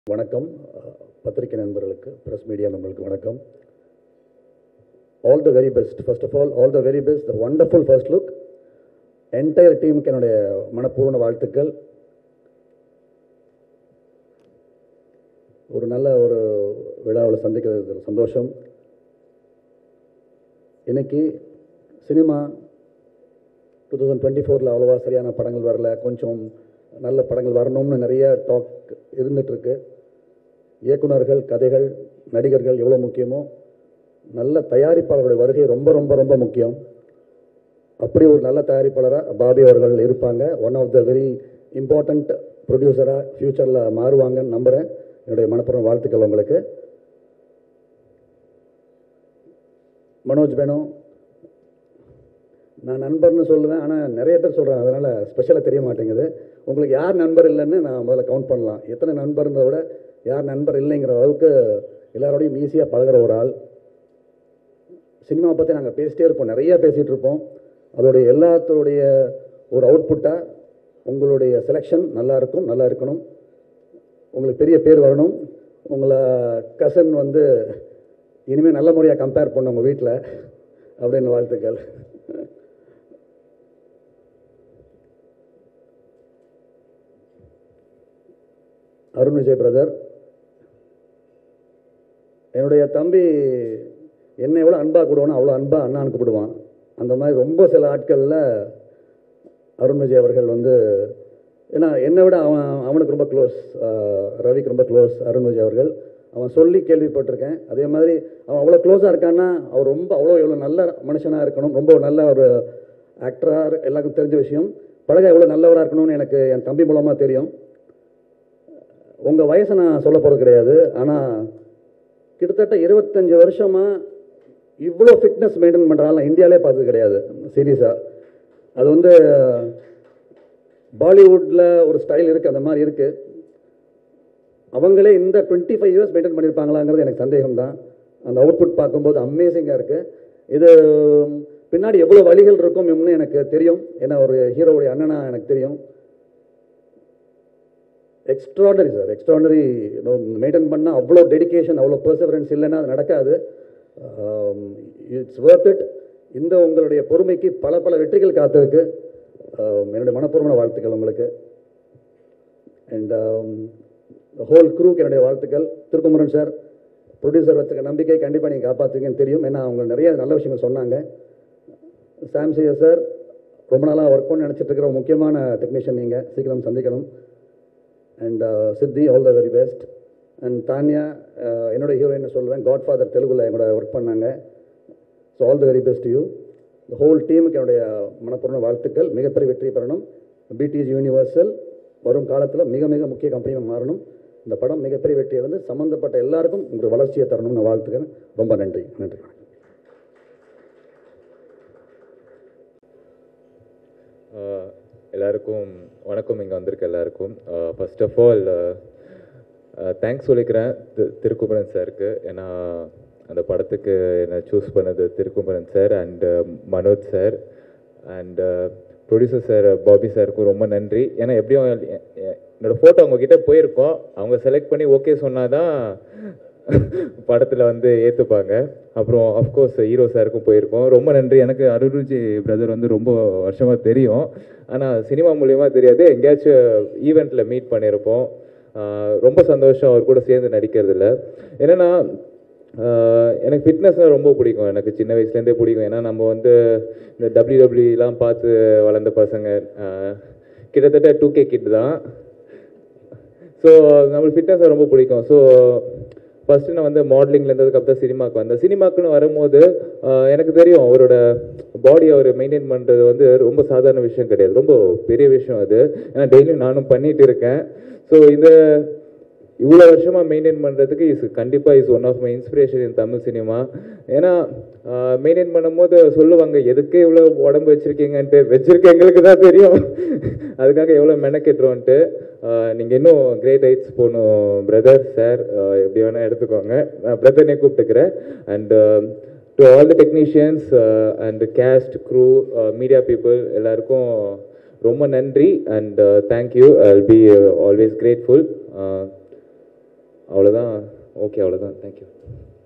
வணக்கம் அஹ், பத்திரிகை நண்பர்களுக்கு ப்ரெஸ் மீடியா நண்பர்களுக்கு வணக்கம் all the very best first of all all the very best the wonderful first look entire டீமுக்கு என்னுடைய மனப்பூர்வ வாழ்த்துக்கள் ஒரு நல்ல ஒரு விழாவில் சந்திக்கிறது சந்தோஷம் இன்னைக்கு சினிமா டூ தௌசண்ட் டுவெண்ட்டி ஃபோரில் அவ்வளோவா சரியான படங்கள் வரல கொஞ்சம் நல்ல படங்கள் வரணும்னு நிறைய டாக் இருந்துகிட்ருக்கு இயக்குனர்கள் கதைகள் நடிகர்கள் எவ்வளோ முக்கியமோ நல்ல தயாரிப்பாளர்களுடைய வருகை ரொம்ப ரொம்ப ரொம்ப முக்கியம் அப்படி ஒரு நல்ல தயாரிப்பாளராக பாபி அவர்கள் இருப்பாங்க one of the very important ப்ரொடியூசராக ஃப்யூச்சரில் மாறுவாங்கன்னு நம்புகிறேன் என்னுடைய மனப்பூர்வ வாழ்த்துக்கள் உங்களுக்கு மனோஜ் வேணும் நான் நண்பர்னு சொல்லுவேன் ஆனால் நிறைய பேர் சொல்கிறாங்க அதனால் ஸ்பெஷலாக தெரிய மாட்டேங்குது உங்களுக்கு யார் நண்பர் இல்லைன்னு நான் முதல்ல கவுண்ட் பண்ணலாம் எத்தனை நண்பர்ன்றத விட யார் நண்பர் இல்லைங்கிற அளவுக்கு எல்லாரோடையும் ஈஸியாக பழகுற ஒரு ஆள் சினிமா பற்றி நாங்கள் பேசிட்டே இருப்போம் நிறைய பேசிகிட்டு இருப்போம் அதோடைய எல்லாத்தோடைய ஒரு அவுட்புட்டாக உங்களுடைய செலெக்ஷன் நல்லா இருக்கும் நல்லா இருக்கணும் உங்களுக்கு பெரிய பேர் வரணும் உங்களை கசன் வந்து இனிமேல் நல்ல முறையாக கம்பேர் பண்ண உங்கள் வீட்டில் அப்படின்னு வாழ்த்துக்கள் அருண் விஜய் பிரதர் என்னுடைய தம்பி என்னை எவ்வளோ அன்பாக கூடுவானோ அவ்வளோ அன்பாக அண்ணான்னு கூப்பிடுவான் அந்த மாதிரி ரொம்ப சில ஆட்களில் அருண் விஜய் அவர்கள் வந்து ஏன்னா என்னை விட அவன் அவனுக்கு ரொம்ப க்ளோஸ் ரவிக்கு ரொம்ப க்ளோஸ் அருண் விஜய் அவர்கள் அவன் சொல்லி கேள்விப்பட்டிருக்கேன் அதே மாதிரி அவன் அவ்வளோ க்ளோஸாக இருக்கான்னா அவர் ரொம்ப அவ்வளோ எவ்வளோ நல்ல மனுஷனாக இருக்கணும் ரொம்ப நல்ல ஒரு ஆக்டராக எல்லாருக்கும் தெரிஞ்ச விஷயம் பழக எவ்வளோ நல்லவராக இருக்கணும்னு எனக்கு என் தம்பி மூலமாக தெரியும் உங்கள் வயசை நான் சொல்ல போகிறது கிடையாது ஆனால் கிட்டத்தட்ட இருபத்தஞ்சி வருஷமாக இவ்வளோ ஃபிட்னஸ் மெயின்டைன் பண்ணுறாங்க இந்தியாவிலே பார்த்தது கிடையாது சீரியஸாக அது வந்து பாலிவுட்டில் ஒரு ஸ்டைல் இருக்குது அந்த மாதிரி இருக்குது அவங்களே இந்த டுவெண்ட்டி ஃபைவ் இயர்ஸ் மெயின்டைன் பண்ணியிருப்பாங்களாங்கிறது எனக்கு சந்தேகம் தான் அந்த அவுட்புட் பார்க்கும்போது அமேசிங்காக இருக்குது இது பின்னாடி எவ்வளோ வழிகள் இருக்கும் இன்னும் எனக்கு தெரியும் ஏன்னா ஒரு ஹீரோவுடைய அண்ணனா எனக்கு தெரியும் எக்ஸ்ட்ராடனரி சார் எக்ஸ்ட்ராடனரி மெயின்டைன் பண்ணால் அவ்வளோ டெடிகேஷன் அவ்வளோ பர்சவரன்ஸ் இல்லைன்னா அது நடக்காது இட்ஸ் ஒர்த் இட் இந்த உங்களுடைய பொறுமைக்கு பல பல வெற்றிகள் காத்திருக்கு Um, என்னுடைய மனப்பூர்வமான வாழ்த்துக்கள் உங்களுக்கு அண்ட் ஹோல் குரூக்கு என்னுடைய வாழ்த்துக்கள் திருக்குமரன் சார் ப்ரொடியூசர் வச்சுக்க நம்பிக்கை கண்டிப்பாக நீங்கள் காப்பாற்றுவீங்கன்னு தெரியும் ஏன்னா அவங்க நிறைய நல்ல விஷயங்கள் சொன்னாங்க சாம்சியா சார் ரொம்ப நாளாக ஒர்க் பண்ணி நினச்சிட்டு இருக்கிற ஒரு முக்கியமான டெக்னீஷியன் நீங்கள் சீக்கிரம் சந்திக்கணும் and Siddhi all the very best and Tania uh, என்னோட ஹீரோயின் சொல்லுவேன் காட் ஃபாதர் தெலுங்குல எங்களோட ஒர்க் பண்ணாங்க so all the very best you the whole டீமுக்கு என்னுடைய மனப்பூர்வ வாழ்த்துக்கள் மிகப்பெரிய வெற்றி பெறணும் பிடிஜி யூனிவர்சல் வரும் காலத்தில் மிக மிக முக்கிய கம்பெனியாக மாறணும் இந்த படம் மிகப்பெரிய வெற்றியை வந்து சம்மந்தப்பட்ட எல்லாருக்கும் உங்களுக்கு வளர்ச்சியை தரணும்னு நான் வாழ்த்துக்கிறேன் ரொம்ப நன்றி நன்றி ஆஹ் எல்லாருக்கும் வணக்கம் இங்கே வந்திருக்க எல்லாருக்கும் ஃபர்ஸ்ட் ஆஃப் ஆல் தேங்க்ஸ் சொல்லிக்கிறேன் தி- திருக்குமரன் சாருக்கு ஏன்னா அந்த படத்துக்கு என்னை சூஸ் பண்ணது Thirukumaran sir and Manoj sir and producer sir Bobby சாருக்கும் ரொம்ப நன்றி ஏன்னா எப்படியும் எ- எ- என்னோட ஃபோட்டோ அவங்க கிட்ட போயிருக்கோம் அவங்க செலக்ட் பண்ணி ஓகே சொன்னாதான் படத்தில் வந்து ஏற்றுப்பாங்க அப்புறம் அஃப்கோர்ஸ் ஹீரோ சாருக்கும் போயிருக்கோம் ரொம்ப நன்றி எனக்கு அருள்ஜி பிரதர் வந்து ரொம்ப வருஷமாக தெரியும் ஆனால் சினிமா மூலியமா தெரியாது எங்கேயாச்சும் ஈவெண்ட்டில் மீட் பண்ணியிருப்போம் ஆஹ் ரொம்ப சந்தோஷம் அவர் கூட சேர்ந்து நடிக்கிறதுல என்னென்னா எனக்கு ஃபிட்னஸ்னால் ரொம்ப பிடிக்கும் எனக்கு சின்ன வயசுலேருந்தே பிடிக்கும் ஏன்னா நம்ம வந்து இந்த டபிள்யூடபிள்யூலாம் பார்த்து வளர்ந்த பசங்க ஆஹ் கிட்டத்தட்ட டூ கே கிட் தான் ஸோ நம்மளுக்கு ஃபிட்னஸ் ரொம்ப பிடிக்கும் ஸோ ஃபர்ஸ்ட் நான் வந்து மாடலிங்ல இருந்ததுக்கு அப்புறம் சினிமாக்கு வந்தேன் சினிமாக்குன்னு வரும்போது ஆஹ் எனக்கு தெரியும் அவரோட பாடி அவர் மெயின்டைன் பண்ணுறது வந்து ரொம்ப சாதாரண விஷயம் கிடையாது ரொம்ப பெரிய விஷயம் அது ஏன்னா டெய்லியும் நானும் பண்ணிட்டு இருக்கேன் ஸோ இந்த இவ்வளோ வருஷமாக மெயின்டைன் பண்ணுறதுக்கு இஸ் கண்டிப்பாக is one of my inspiration in Tamil cinema ஏன்னா மெயின்டைன் பண்ணும்போது சொல்லுவாங்க எதுக்கு இவ்வளோ உடம்பு வச்சுருக்கீங்கன்ட்டு வச்சிருக்க எங்களுக்கு தான் தெரியும் அதுக்காக எவ்வளோ மெனக்கெட்டுருவோன்ட்டு நீங்கள் இன்னும் கிரேட் ஹைட்ஸ் போகணும் பிரதர் சார் எப்படி வேணால் எடுத்துக்கோங்க நான் பிரதர்னே கூப்பிட்டுக்கிறேன் and to all the technicians and cast crew media people எல்லாருக்கும் ரொம்ப நன்றி and thank you I be always grateful அவ்வளோதான் ஓகே அவ்வளோதான் தேங்க்யூ